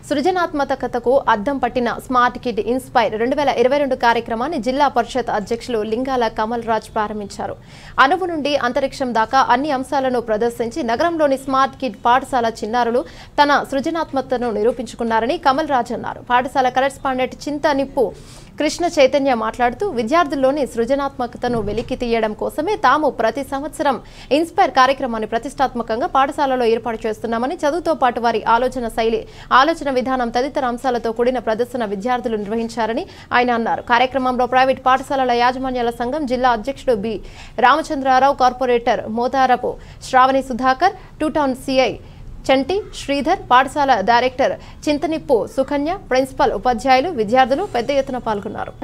సృజనాత్మకతకు అద్దం పట్టిన smart kid inspire రెండు వేల ఇరవై రెండు కార్యక్రమాన్ని జిల్లా పరిషత్ అధ్యక్షులు లింగాల కమల్ రాజ్ ప్రారంభించారు అణువు నుండి అంతరిక్షం దాకా అన్ని అంశాలను ప్రదర్శించి నగరంలోని స్మార్ట్ కిడ్ పాఠశాల చిన్నారులు తన సృజనాత్మకతను నిరూపించుకున్నారని కమల్ రాజ్ అన్నారు పాఠశాల కరెస్పాండెంట్ చింతనిప్పు కృష్ణ చైతన్య మాట్లాడుతూ విద్యార్థుల్లోని సృజనాత్మకతను వెలికి తీయడం కోసమే తాము ప్రతి సంవత్సరం ఇన్స్పైర్ కార్యక్రమాన్ని ప్రతిష్టాత్మకంగా పాఠశాలలో ఏర్పాటు చేస్తున్నామని చదువుతో పాటు వారి ఆలోచన శైలి ఆలోచన విధానం తదితర అంశాలతో కూడిన ప్రదర్శన విద్యార్థులు నిర్వహించారని ఆయన అన్నారు కార్యక్రమంలో ప్రైవేట్ పాఠశాలల యాజమాన్యాల సంఘం జిల్లా అధ్యక్షుడు B Ramachandrarao corporator Motarapu Sravani Sudhakar two town CI Chanti Sridhar పాఠశాల డైరెక్టర్ చింతనిప్పు సుకన్య ప్రిన్సిపల్ ఉపాధ్యాయులు విద్యార్థులు పెద్ద ఎత్తున పాల్గొన్నారు